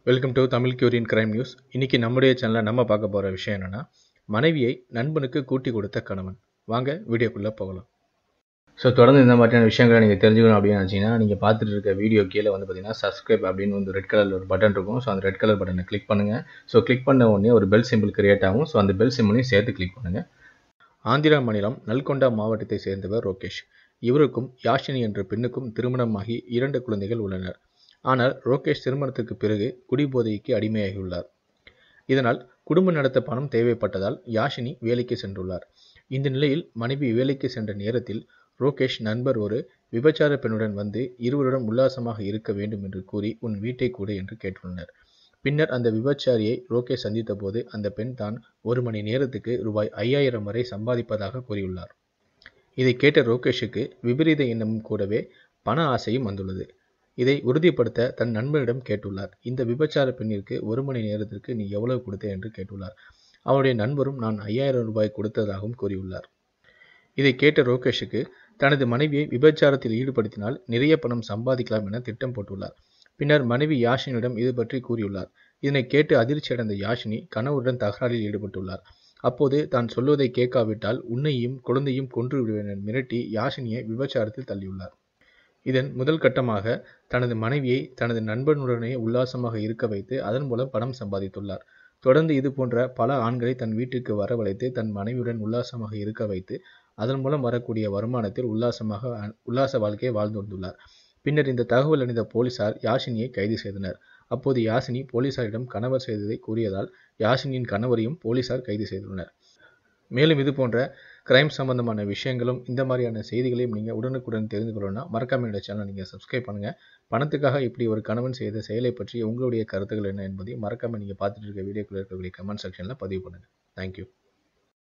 welcome to Tamil curion crime news இன்னைக்கு நம்முடைய சேனலில் நம்ம பார்க்க போகிற விஷயம் என்னென்னா மனைவியை நண்பனுக்கு கூட்டி கொடுத்த கணவன் வாங்க வீடியோக்குள்ளே போகலாம் ஸோ தொடர்ந்து இந்த மாதிரியான விஷயங்களை நீங்கள் தெரிஞ்சுக்கணும் அப்படின்னு நினச்சிங்கன்னா நீங்கள் பார்த்துட்டு இருக்க வீடியோ கீழே வந்து பார்த்தீங்கன்னா சப்ஸ்கிரைப் அப்படின்னு வந்து ரெட் கலரில் ஒரு பட்டன் இருக்கும் ஸோ அந்த ரெட் கலர் பட்டனை கிளிக் பண்ணுங்கள் ஸோ கிளிக் பண்ண உடனே ஒரு பெல் சிம்பிள் கிரியேட் ஆகும் ஸோ அந்த பெல் சிம்பிளையும் சேர்த்து கிளிக் பண்ணுங்கள் ஆந்திரா மாநிலம் நல்கொண்டா மாவட்டத்தை சேர்ந்தவர் ரோகேஷ் இவருக்கும் யாஷினி என்ற பெண்ணுக்கும் திருமணமாகி இரண்டு குழந்தைகள் உள்ளனர் ஆனால் ரோகேஷ் திருமணத்திற்கு பிறகு குடிபோதைக்கு அடிமையாகியுள்ளார் இதனால் குடும்பம் நடத்த பணம் தேவைப்பட்டதால் யாஷினி வேலைக்கு சென்றுள்ளார் இந்த நிலையில் மனைவி வேலைக்கு சென்ற நேரத்தில் ரோகேஷ் நண்பர் ஒரு விபச்சார பெண்ணுடன் வந்து இருவருடன் உல்லாசமாக இருக்க வேண்டும் என்று கூறி உன் வீட்டை கூட என்று கேட்டுள்ளனர் பின்னர் அந்த விபச்சாரியை ரோகேஷ் சந்தித்த போது அந்த பெண் தான் ஒரு மணி நேரத்துக்கு ரூபாய் ஐயாயிரம் வரை சம்பாதிப்பதாக கூறியுள்ளார் இதை கேட்ட ரோகேஷுக்கு விபரீத எண்ணமும் கூடவே பண ஆசையும் வந்துள்ளது இதை உறுதிப்படுத்த தன் நண்பனிடம் கேட்டுள்ளார் இந்த விபச்சார பெண்ணிற்கு ஒரு மணி நேரத்திற்கு நீ எவ்வளவு கொடுத்த என்று கேட்டுள்ளார் அவருடைய நண்பரும் நான் ஐயாயிரம் ரூபாய் கொடுத்ததாகவும் கூறியுள்ளார் இதை கேட்ட ரோகேஷுக்கு தனது மனைவியை விபச்சாரத்தில் ஈடுபடுத்தினால் நிறைய பணம் சம்பாதிக்கலாம் என திட்டம் போட்டுள்ளார் பின்னர் மனைவி யாஷினியிடம் இது பற்றி கூறியுள்ளார் இதனை கேட்டு அதிர்ச்சி அடைந்த யாஷினி கணவருடன் தகராறில் ஈடுபட்டுள்ளார் அப்போது தான் சொல்வதை கேட்காவிட்டால் உன்னையும் குழந்தையும் கொன்று விடுவேன் என மிரட்டி யாஷினியை விபச்சாரத்தில் தள்ளியுள்ளார் இதன் முதல் கட்டமாக தனது மனைவியை தனது நண்பனுடனே உல்லாசமாக இருக்க வைத்து அதன் மூலம் பணம் சம்பாதித்துள்ளார் தொடர்ந்து இது போன்ற பல ஆண்களை தன் வீட்டிற்கு வரவழைத்து தன் மனைவியுடன் உல்லாசமாக இருக்க வைத்து அதன் மூலம் வரக்கூடிய வருமானத்தில் உல்லாசமாக உல்லாச வாழ்க்கையை வாழ்ந்து வந்துள்ளார் பின்னர் இந்த தகவல் அறிந்த போலீசார் யாஷினியை கைது செய்தனர் அப்போது யாசினி போலீசாரிடம் கணவர் செய்ததை கூறியதால் யாசினியின் கணவரையும் போலீசார் கைது செய்துள்ளனர் மேலும் இது போன்ற கிரைம் சம்பந்தமான விஷயங்களும் இந்த மாதிரியான செய்திகளையும் நீங்கள் உடனுக்குடன் தெரிந்து கொள்ளணும்னா மறக்காம என்னோட சேனல் நீங்கள் சப்ஸ்கிரைப் பண்ணுங்கள் பணத்துக்காக இப்படி ஒரு கணவன் செய்த செயலை பற்றி உங்களுடைய கருத்துக்கள் என்ன என்பதையும் மறக்காமல் நீங்கள் பார்த்துட்டு இருக்க வீடியோக்குள்ள இருக்கக்கூடிய கமெண்ட் செக்ஷனில் பதிவு பண்ணுங்கள் தேங்க்யூ